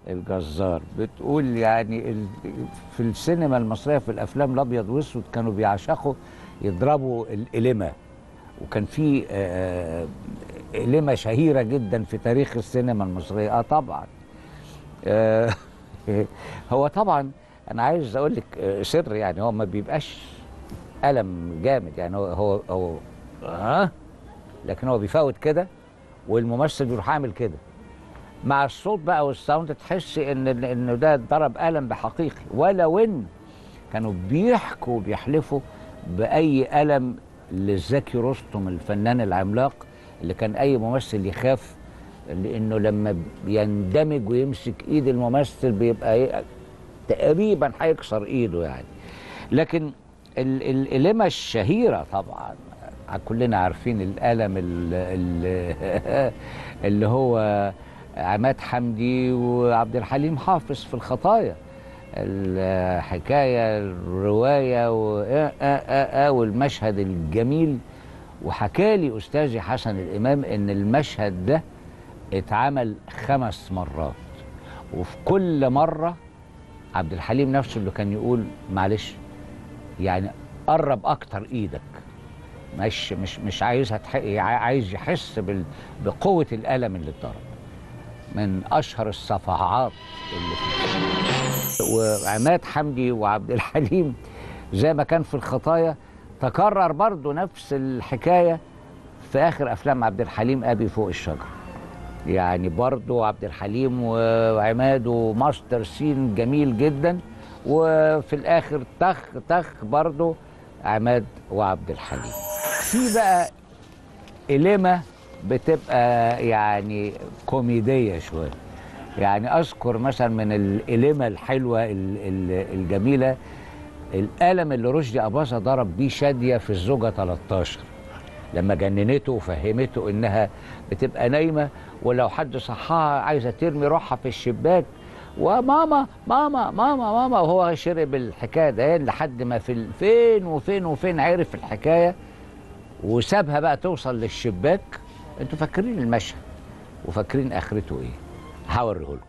الجزار بتقول يعني ال- في السينما المصريه في الافلام الابيض واسود كانوا بيعشقوا يضربوا القلمه وكان في آه، قلمه شهيره جدا في تاريخ السينما المصريه اه طبعا آه، هو طبعا انا عايز اقول لك آه، سر يعني هو ما بيبقاش الم جامد يعني هو هو هو اه لكن هو بيفوت كده والممثل بيروح عامل كده مع الصوت بقى والساوند تحس ان انه ده ضرب قلم بحقيقي ولو ان كانوا بيحكوا وبيحلفوا باي قلم لزكي رستم الفنان العملاق اللي كان اي ممثل يخاف لانه لما بيندمج ويمسك ايد الممثل بيبقى ي- تقريبا هيكسر ايده يعني لكن ال- القلمه الشهيره طبعا كلنا عارفين القلم ال- ال- اللي هو عماد حمدي وعبد الحليم حافظ في الخطايا الحكايه الروايه و- آه آه آه آه والمشهد الجميل وحكالي استاذي حسن الامام ان المشهد ده اتعمل خمس مرات وفي كل مره عبد الحليم نفسه اللي كان يقول معلش يعني قرب اكتر ايدك مش مش مش عايزها تح... عايز يحس بال... بقوه الالم اللي اتضرب من اشهر الصفعات اللي في وعماد حمدي وعبد الحليم زي ما كان في الخطايا تكرر برضو نفس الحكايه في اخر افلام عبد الحليم ابي فوق الشجره يعني برضو عبد الحليم وعماد وماستر سين جميل جدا وفي الاخر تخ تخ برضو عماد وعبد الحليم في بقى إلمة بتبقى يعني كوميدية شوية يعني أذكر مثلا من الإلمة الحلوة ال- ال- الجميلة القلم اللي رشدي أباظة ضرب بيه شادية في الزوجة 13 لما جننته وفهمته إنها بتبقى نايمة ولو حد صحاها عايزة ترمي روحها في الشباك وماما ماما ماما ماما وهو شرب الحكاية ده لحد ما في ال- فين وفين وفين عرف الحكاية وسابها بقى توصل للشباك انتوا فاكرين المشهد وفاكرين اخرته ايه هوريه لكم